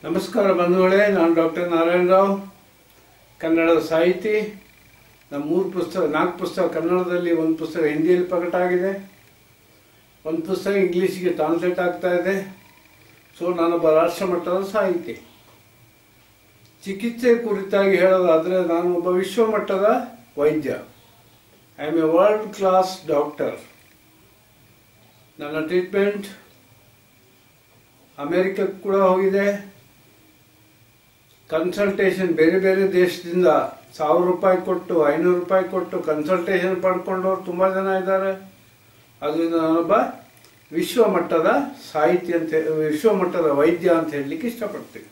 ನಮಸ್ಕಾರ ಬಂಧುಗಳೇ ನಾನು ಡಾಕ್ಟರ್ ನಾರಾಯಣ ರಾವ್ ಕನ್ನಡದ ಸಾಹಿತಿ ನಮ್ಮ ಮೂರು ಪುಸ್ತಕ ನಾಲ್ಕು ಪುಸ್ತಕ ಕನ್ನಡದಲ್ಲಿ ಒಂದು ಪುಸ್ತಕ ಹಿಂದಿಯಲ್ಲಿ ಪ್ರಕಟ ಆಗಿದೆ ಒಂದು ಪುಸ್ತಕ ಇಂಗ್ಲೀಷಿಗೆ ಟ್ರಾನ್ಸ್ಲೇಟ್ ಆಗ್ತಾ ಇದೆ ಸೊ ನಾನೊಬ್ಬ ರಾಷ್ಟ್ರ ಮಟ್ಟದ ಸಾಹಿತಿ ಚಿಕಿತ್ಸೆ ಕುರಿತಾಗಿ ಹೇಳೋದಾದರೆ ನಾನು ಒಬ್ಬ ವಿಶ್ವಮಟ್ಟದ ವೈದ್ಯ I am a world class doctor ನನ್ನ ಟ್ರೀಟ್ಮೆಂಟ್ ಅಮೇರಿಕಕ್ಕೆ ಕೂಡ ಹೋಗಿದೆ ಕನ್ಸಲ್ಟೇಷನ್ ಬೇರೆ ಬೇರೆ ದೇಶದಿಂದ ಸಾವಿರ ರೂಪಾಯಿ ಕೊಟ್ಟು ಐನೂರು ರೂಪಾಯಿ ಕೊಟ್ಟು ಕನ್ಸಲ್ಟೇಷನ್ ಪಡ್ಕೊಂಡವ್ರು ತುಂಬ ಜನ ಇದ್ದಾರೆ ಅದರಿಂದ ನಾನೊಬ್ಬ ವಿಶ್ವಮಟ್ಟದ ಸಾಹಿತಿ ಅಂತ ವಿಶ್ವಮಟ್ಟದ ವೈದ್ಯ ಅಂತ ಹೇಳಲಿಕ್ಕೆ ಇಷ್ಟಪಡ್ತೀನಿ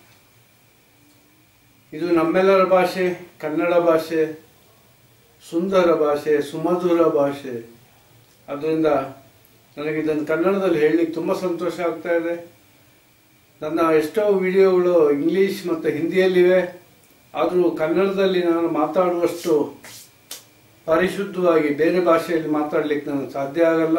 ಇದು ನಮ್ಮೆಲ್ಲರ ಭಾಷೆ ಕನ್ನಡ ಭಾಷೆ ಸುಂದರ ಭಾಷೆ ಸುಮಧುರ ಭಾಷೆ ಅದರಿಂದ ನನಗೆ ಇದನ್ನು ಕನ್ನಡದಲ್ಲಿ ಹೇಳಲಿಕ್ಕೆ ತುಂಬ ಸಂತೋಷ ಆಗ್ತಾ ಇದೆ ನನ್ನ ಎಷ್ಟೋ ವಿಡಿಯೋಗಳು ಇಂಗ್ಲೀಷ್ ಮತ್ತು ಹಿಂದಿಯಲ್ಲಿವೆ ಆದರೂ ಕನ್ನಡದಲ್ಲಿ ನಾನು ಮಾತಾಡುವಷ್ಟು ಪರಿಶುದ್ಧವಾಗಿ ಬೇರೆ ಭಾಷೆಯಲ್ಲಿ ಮಾತಾಡಲಿಕ್ಕೆ ನನಗೆ ಸಾಧ್ಯ ಆಗಲ್ಲ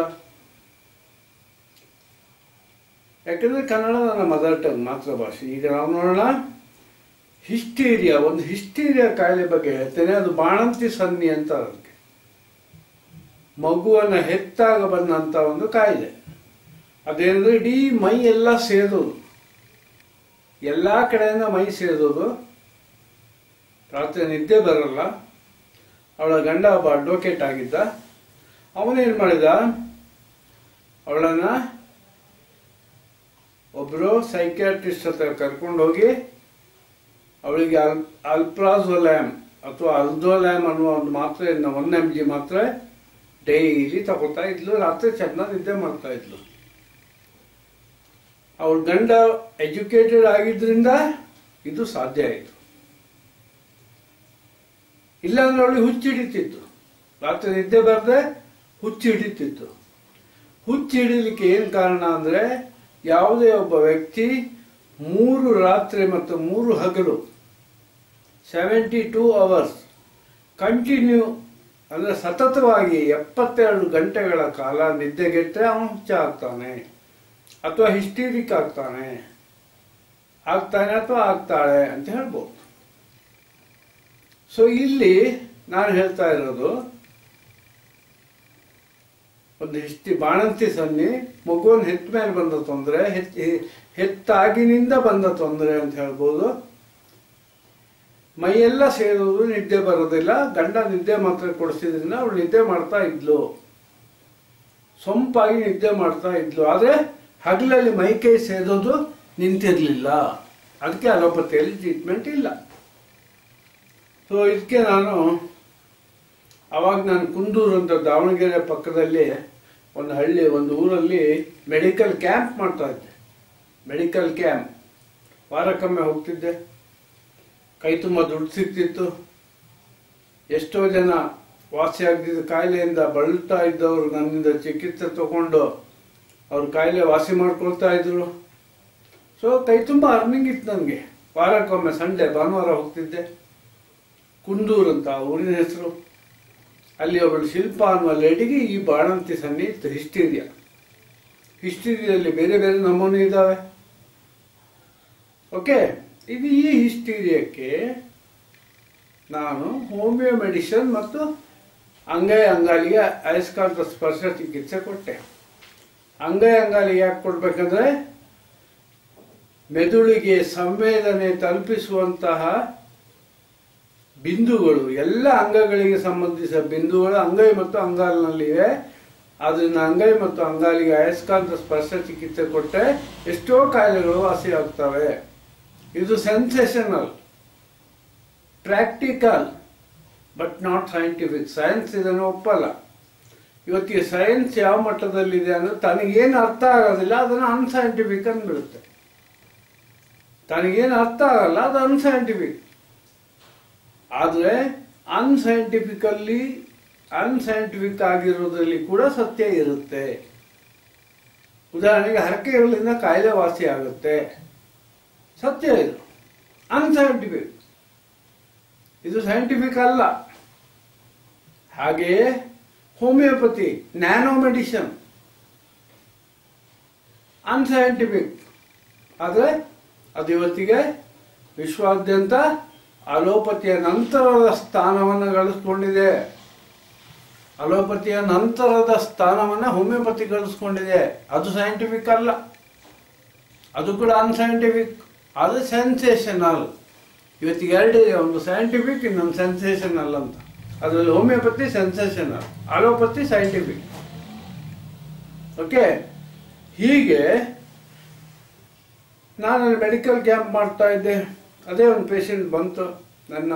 ಯಾಕಂದರೆ ಕನ್ನಡ ನನ್ನ ಮದರ್ ಟಂಗ್ ಮಾತೃಭಾಷೆ ಈಗ ನಾವು ನೋಡೋಣ ಹಿಸ್ಟೀರಿಯಾ ಒಂದು ಹಿಸ್ಟೀರಿಯಾ ಕಾಯಿಲೆ ಬಗ್ಗೆ ಹೇಳ್ತೇನೆ ಅದು ಬಾಣಂತಿ ಸನ್ನಿ ಅಂತ ಅದಕ್ಕೆ ಮಗುವನ್ನು ಹೆತ್ತಾಗ ಬಂದಂಥ ಒಂದು ಕಾಯಿಲೆ ಅದೇನಂದ್ರೆ ಇಡೀ ಮೈ ಎಲ್ಲ ಸೇದೋದು ಎಲ್ಲ ಕಡೆಯಿಂದ ಮೈ ಸೇದೋದು ರಾತ್ರಿ ನಿದ್ದೆ ಬರಲ್ಲ ಅವಳ ಗಂಡ ಒಬ್ಬ ಅಡ್ವೊಕೇಟ್ ಆಗಿದ್ದ ಅವನೇನು ಮಾಡಿದ ಅವಳನ್ನ ಒಬ್ಬರು ಸೈಕ್ಯಾಟ್ರಿಸ್ಟ್ ಹತ್ರ ಕರ್ಕೊಂಡು ಹೋಗಿ ಅವಳಿಗೆ ಅಲ್ ಅಲ್ಪ್ರಾಝೋಲ್ಯಾಮ್ ಅಥವಾ ಅಲ್ದೋಲ್ಯಾಮ್ ಅನ್ನುವ ಒಂದು ಮಾತ್ರೆಯನ್ನು ಒನ್ ಎಮ್ ಜಿ ಮಾತ್ರೆ ಡೈಲಿ ತಗೋತಾ ಇದ್ಲು ರಾತ್ರಿ ಚೆನ್ನಾಗಿ ನಿದ್ದೆ ಮಾಡ್ತಾ ಇದ್ಲು ಅವಳ ಗಂಡ ಎಜುಕೇಟೆಡ್ ಆಗಿದ್ರಿಂದ ಇದು ಸಾಧ್ಯ ಆಯಿತು ಇಲ್ಲಾಂದ್ರೆ ಅವಳಿಗೆ ಹುಚ್ಚು ಹಿಡಿತಿತ್ತು ರಾತ್ರಿ ನಿದ್ದೆ ಬರದೆ ಹುಚ್ಚು ಹಿಡಿತಿತ್ತು ಹುಚ್ಚು ಹಿಡಿಲಿಕ್ಕೆ ಏನು ಕಾರಣ ಅಂದರೆ ಯಾವುದೇ ಒಬ್ಬ ವ್ಯಕ್ತಿ ಮೂರು ರಾತ್ರಿ ಮತ್ತು ಮೂರು ಹಗಲು ಸೆವೆಂಟಿ ಟೂ ಅವರ್ಸ್ ಕಂಟಿನ್ಯೂ ಅಂದರೆ ಸತತವಾಗಿ ಎಪ್ಪತ್ತೆರಡು ಗಂಟೆಗಳ ಕಾಲ ನಿದ್ದೆಗೆಟ್ಟರೆ ಅವನು ಹುಚ್ಚ ಆಗ್ತಾನೆ ಅಥವಾ ಹಿಸ್ಟೀರಿಕ್ ಆಗ್ತಾನೆ ಆಗ್ತಾನೆ ಅಥವಾ ಆಗ್ತಾಳೆ ಅಂತ ಹೇಳ್ಬೋದು ಸೊ ಇಲ್ಲಿ ನಾನು ಹೇಳ್ತಾ ಇರೋದು ಒಂದು ಹಿಸ್ಟಿ ಬಾಣಂತಿ ಸನ್ನಿ ಮಗುವನ್ನು ಹೆತ್ತ ಮೇಲೆ ಬಂದ ತೊಂದರೆ ಹೆತ್ತಾಗಿನಿಂದ ಬಂದ ತೊಂದರೆ ಅಂತ ಹೇಳ್ಬೋದು ಮೈಯೆಲ್ಲ ಸೇರೋದು ನಿದ್ದೆ ಬರೋದಿಲ್ಲ ಗಂಡ ನಿದ್ದೆ ಮಾತ್ರ ಕೊಡಿಸಿದ್ರಿಂದ ಅವಳು ನಿದ್ದೆ ಮಾಡ್ತಾ ಇದ್ಲು ಸೊಂಪಾಗಿ ನಿದ್ದೆ ಮಾಡ್ತಾ ಇದ್ಲು ಆದರೆ ಹಗಲಲ್ಲಿ ಮೈಕೈ ಸೇದೋದು ನಿಂತಿರಲಿಲ್ಲ ಅದಕ್ಕೆ ಅಲೋಪತಿಯಲ್ಲಿ ಟ್ರೀಟ್ಮೆಂಟ್ ಇಲ್ಲ ಸೊ ಇದಕ್ಕೆ ನಾನು ಅವಾಗ ನಾನು ಕುಂದೂರು ಅಂತ ದಾವಣಗೆರೆ ಪಕ್ಕದಲ್ಲಿ ಒಂದು ಹಳ್ಳಿ ಒಂದು ಊರಲ್ಲಿ ಮೆಡಿಕಲ್ ಕ್ಯಾಂಪ್ ಮಾಡ್ತಾ ಇದ್ದೆ ಮೆಡಿಕಲ್ ಕ್ಯಾಂಪ್ ವಾರಕ್ಕೊಮ್ಮೆ ಹೋಗ್ತಿದ್ದೆ ಕೈ ತುಂಬ ದುಡ್ಡು ಸಿಗ್ತಿತ್ತು ಎಷ್ಟೋ ಜನ ವಾಸಿಯಾಗದಿದ್ದ ಕಾಯಿಲೆಯಿಂದ ಬಳಲ್ತಾ ಇದ್ದವರು ನನ್ನಿಂದ ಚಿಕಿತ್ಸೆ ತಗೊಂಡು ಅವ್ರ ಕಾಯಿಲೆ ವಾಸಿ ಮಾಡ್ಕೊಳ್ತಾ ಇದ್ರು ಸೊ ಕೈ ತುಂಬ ಅರ್ನಿಂಗ್ ಇತ್ತು ನನಗೆ ವಾರಕ್ಕೊಮ್ಮೆ ಸಂಡೇ ಭಾನುವಾರ ಹೋಗ್ತಿದ್ದೆ ಕುಂದೂರು ಅಂತ ಊರಿನ ಹೆಸರು ಅಲ್ಲಿ ಒಬ್ಬಳು ಶಿಲ್ಪ ಅನ್ನುವ ಲೇಡಿಗೆ ಈ ಬಾಣಂತಿ ಸನ್ನಿ ಇತ್ತು ಹಿಸ್ಟೀರಿಯಾ ಹಿಸ್ಟೀರಿಯಲ್ಲಿ ಬೇರೆ ಬೇರೆ ನಮೂನೆ ಇದ್ದಾವೆ ಓಕೆ ಇದು ಈ ಹಿಸ್ಟೀರಿಯಕ್ಕೆ ನಾನು ಹೋಮಿಯೋ ಮೆಡಿಸಿನ್ ಮತ್ತು ಅಂಗೈ ಅಂಗಾಲಿಗೆ ಅಯಸ್ಕಾಂತ ಸ್ಪರ್ಶ ಚಿಕಿತ್ಸೆ ಕೊಟ್ಟೆ ಅಂಗೈ ಅಂಗಾಲಿಗೆ ಯಾಕೆ ಕೊಡ್ಬೇಕಂದ್ರೆ ಮೆದುಳಿಗೆ ಸಂವೇದನೆ ತಲುಪಿಸುವಂತಹ ಬಿಂದುಗಳು ಎಲ್ಲ ಅಂಗಗಳಿಗೆ ಸಂಬಂಧಿಸಿದ ಬಿಂದುಗಳು ಅಂಗೈ ಮತ್ತು ಅಂಗಾಲಿನಲ್ಲಿವೆ ಅದನ್ನ ಅಂಗೈ ಮತ್ತು ಅಂಗಾಲಿಗೆ ಅಯಸ್ಕಾಂತ ಸ್ಪರ್ಶ ಚಿಕಿತ್ಸೆ ಕೊಟ್ಟರೆ ಎಷ್ಟೋ ಕಾಯಿಲೆಗಳು ವಾಸಿಯಾಗ್ತವೆ ಇದು sensational practical but not scientific science ಇದನ್ನು ಒಪ್ಪಲ್ಲ ಇವತ್ತಿಗೆ ಸೈನ್ಸ್ ಯಾವ ಮಟ್ಟದಲ್ಲಿದೆ ಅಂದರೆ ತನಗೇನು ಅರ್ಥ ಆಗೋದಿಲ್ಲ ಅದನ್ನು ಅನ್ಸೈಂಟಿಫಿಕ್ ಅಂದ್ಬಿಡುತ್ತೆ ತನಗೇನು ಅರ್ಥ ಆಗಲ್ಲ ಅದು ಅನ್ಸೈಂಟಿಫಿಕ್ ಆದರೆ ಅನ್ಸೈಂಟಿಫಿಕಲ್ಲಿ ಅನ್ಸೈಂಟಿಫಿಕ್ ಆಗಿರೋದ್ರಲ್ಲಿ ಕೂಡ ಸತ್ಯ ಇರುತ್ತೆ ಉದಾಹರಣೆಗೆ ಹರಕೆಗಳಿಂದ ಕಾಯಿಲೆ ವಾಸಿ ಆಗುತ್ತೆ ಸತ್ಯ ಇದು ಅನ್ಸೈಂಟಿಫಿಕ್ ಇದು ಸೈಂಟಿಫಿಕ್ ಅಲ್ಲ ಹಾಗೆಯೇ ಹೋಮಿಯೋಪತಿ ನ್ಯಾನೋ ಮೆಡಿಸಿನ್ ಅನ್ಸೈಂಟಿಫಿಕ್ ಆದರೆ ಅದು ಇವತ್ತಿಗೆ ವಿಶ್ವಾದ್ಯಂತ ಅಲೋಪತಿಯ ನಂತರದ ಸ್ಥಾನವನ್ನು ಗಳಿಸ್ಕೊಂಡಿದೆ ಅಲೋಪತಿಯ ನಂತರದ ಸ್ಥಾನವನ್ನು ಹೋಮಿಯೋಪತಿ ಗಳಿಸ್ಕೊಂಡಿದೆ ಅದು ಸೈಂಟಿಫಿಕ್ ಅಲ್ಲ ಅದು ಕೂಡ ಅನ್ಸೈಂಟಿಫಿಕ್ ಅದು ಸೆನ್ಸೇಷನಲ್ ಇವತ್ತಿಗೆ ಎರಡಿದೆ ಒಂದು ಸೈಂಟಿಫಿಕ್ ಇನ್ನೊಂದು ಸೆನ್ಸೇಷನಲ್ ಅಂತ ಅದರಲ್ಲಿ homeopathy sensational allopathy scientific okay ಹೀಗೆ ನಾನು ಮೆಡಿಕಲ್ ಕ್ಯಾಂಪ್ ಮಾಡ್ತಾ ಇದ್ದೆ ಅದೇ ಒಂದು ಪೇಷಂಟ್ ಬಂತು ನನ್ನ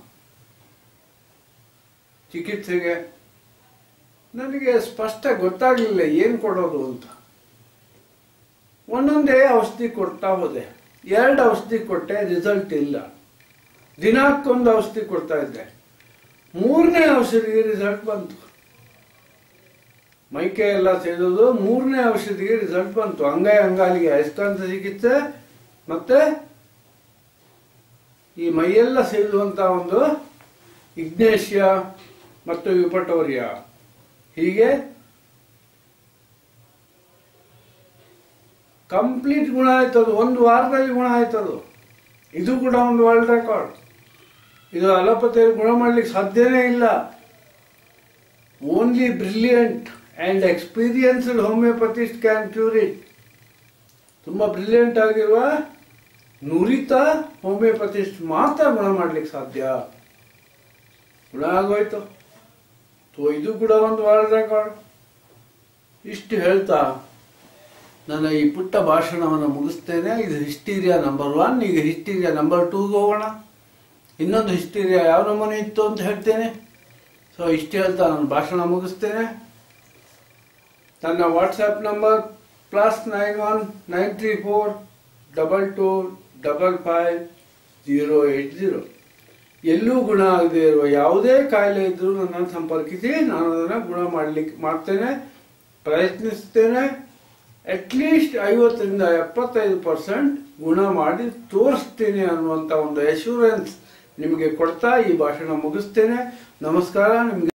ಚಿಕಿತ್ಸೆಗೆ ನನಗೆ ಸ್ಪಷ್ಟ ಗೊತ್ತಾಗಲಿಲ್ಲ ಏನು ಕೊಡೋದು ಅಂತ ಒಂದೊಂದೇ ಔಷಧಿ ಕೊಡ್ತಾ ಹೋದೆ ಎರಡು ಔಷಧಿ ಕೊಟ್ಟೆ ರಿಸಲ್ಟ್ ಇಲ್ಲ ದಿನಕ್ಕೊಂದು ಔಷಧಿ ಕೊಡ್ತಾ ಇದ್ದೆ ಮೂರನೇ ಔಷಧಿಗೆ ರಿಸಲ್ಟ್ ಬಂತು ಮೈಕೈ ಎಲ್ಲ ಸೇದೋದು ಮೂರನೇ ಔಷಧಿಗೆ ರಿಸಲ್ಟ್ ಬಂತು ಅಂಗೈ ಅಂಗಾಲಿಗೆ ಅಯಸ್ಕಾಂತ ಚಿಕಿತ್ಸೆ ಮತ್ತೆ ಈ ಮೈಯೆಲ್ಲ ಸೇದುವಂತ ಒಂದು ಇಗ್ನೇಷಿಯ ಮತ್ತು ವಿಪಟೋರಿಯ ಹೀಗೆ ಕಂಪ್ಲೀಟ್ ಗುಣ ಆಯ್ತದು ಒಂದು ವಾರದಲ್ಲಿ ಗುಣ ಆಯ್ತದು ಇದು ಕೂಡ ಒಂದು ವರ್ಲ್ಡ್ ರೆಕಾರ್ಡ್ ಇದು ಅಲೋಪತಿಯಲ್ಲಿ ಗುಣ ಮಾಡ್ಲಿಕ್ಕೆ ಸಾಧ್ಯನೇ ಇಲ್ಲ only brilliant and experienced homeopathist can cure it ತುಂಬ ಬ್ರಿಲಿಯಂಟ್ ಆಗಿರುವ ನುರಿತ ಹೋಮಿಯೋಪತಿಸ್ಟ್ ಮಾತ್ರ ಗುಣ ಮಾಡ್ಲಿಕ್ಕೆ ಸಾಧ್ಯ ಗುಣ ಆಗೋಯ್ತು ಸೊ ಇದು ಕೂಡ ಒಂದು ವರ್ಲ್ಡ್ ರೆಕಾರ್ಡ್ ಇಷ್ಟು ಹೇಳ್ತಾ ನನ್ನ ಈ ಪುಟ್ಟ ಭಾಷಣವನ್ನು ಮುಗಿಸ್ತೇನೆ ಇದು ಹಿಸ್ಟೀರಿಯಾ ನಂಬರ್ ಒನ್ ಈಗ ಹಿಸ್ಟೀರಿಯಾ ನಂಬರ್ ಟೂಗೆ ಹೋಗೋಣ ಇನ್ನೊಂದು ಹಿಸ್ಟೀರಿಯಾ ಯಾವ ನಮೂನೆ ಇತ್ತು ಅಂತ ಹೇಳ್ತೇನೆ ಸೊ ಇಷ್ಟು ಹೇಳ್ತಾ ನಾನು ಭಾಷಣ ಮುಗಿಸ್ತೇನೆ ನನ್ನ WhatsApp number plus nine one nine three four double two double five zero eight zero ಎಲ್ಲೂ ಗುಣ ಆಗದೆ ಇರುವ ಯಾವುದೇ ಕಾಯಿಲೆ ಇದ್ರೂ ನನ್ನನ್ನು ಸಂಪರ್ಕಿಸಿ ನಾನು ಅದನ್ನು ಗುಣ ಮಾಡಲಿಕ್ಕೆ ಮಾಡ್ತೇನೆ ಪ್ರಯತ್ನಿಸ್ತೇನೆ ಅಟ್ಲೀಸ್ಟ್ ಐವತ್ತರಿಂದ ಎಪ್ಪತ್ತೈದು ಪರ್ಸೆಂಟ್ ಗುಣ ಮಾಡಿ ತೋರಿಸ್ತೀನಿ ಅನ್ನುವಂಥ ಒಂದು ಅಶ್ಯೂರೆನ್ಸ್ ನಿಮಗೆ ಕೊಡ್ತಾ ಈ ಭಾಷಣ ಮುಗಿಸ್ತೇನೆ ನಮಸ್ಕಾರ ನಿಮಗೆ